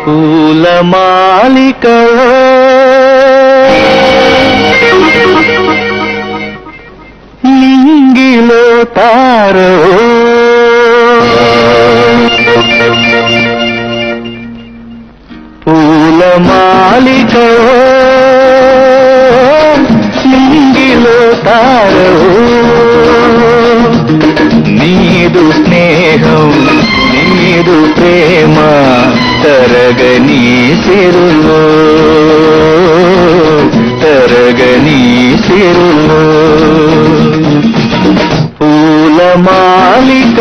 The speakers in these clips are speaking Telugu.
పూలమాలిక లింగిలో తారో పూలమాలిక లింగిలో తారో నీదు స్నేహం నీదు ప్రేమ తరగని సిరులో తరగని సిరులో పూలమాలిక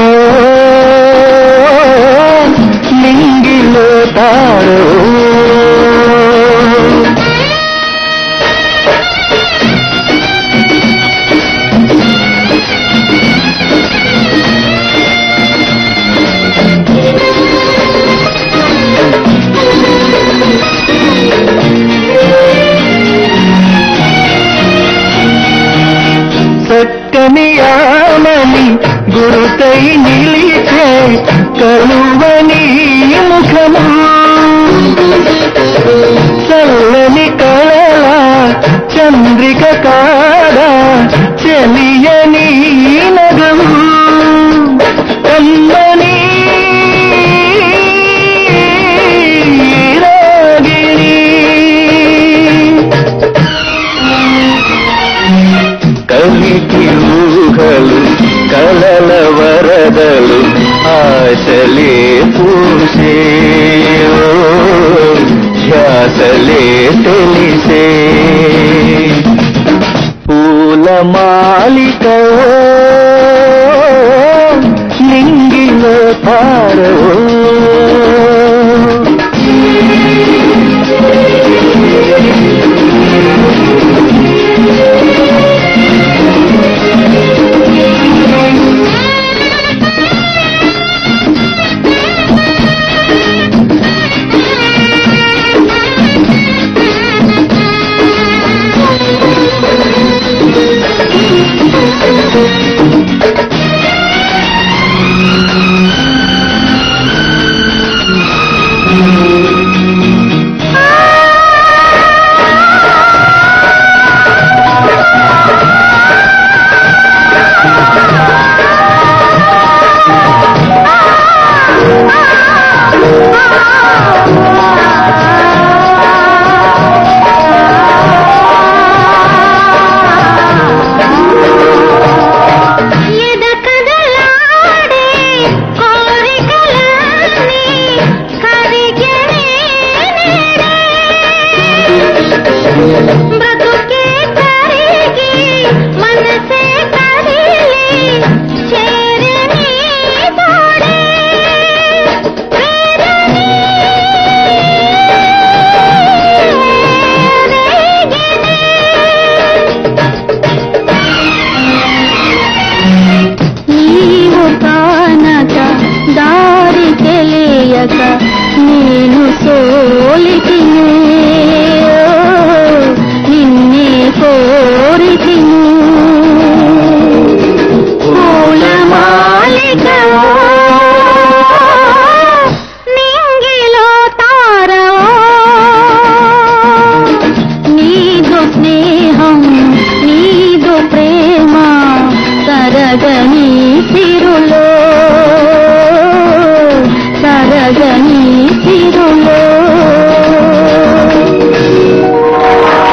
లింగిలో తారో చక్కని ఆమని గురుతై నిలిచే కలువని ముఖము చల్లని కళల చంద్రిక కాడ చెలియని నగము కమ్మని రాగిణి కలికి ఊహలు కలల వరదలు ఆశలే పూసే ఓ, ధ్యాసలే తెలిసే పూలమాలిక లింగిలో తారో ఎదకదలాడే కోరికలన్నీ కరిగెనే బ్రతుకే కరిగి మనసే కదిలి చేరని తోడే వేరని నీవు కానక దారి తెలియక నేను సోలితిను నిన్నే కోరితిను పూలమాలిక నింగిలో తారవో నీదు స్నేహం నీదు ప్రేమ తరగని సిరులో తరగని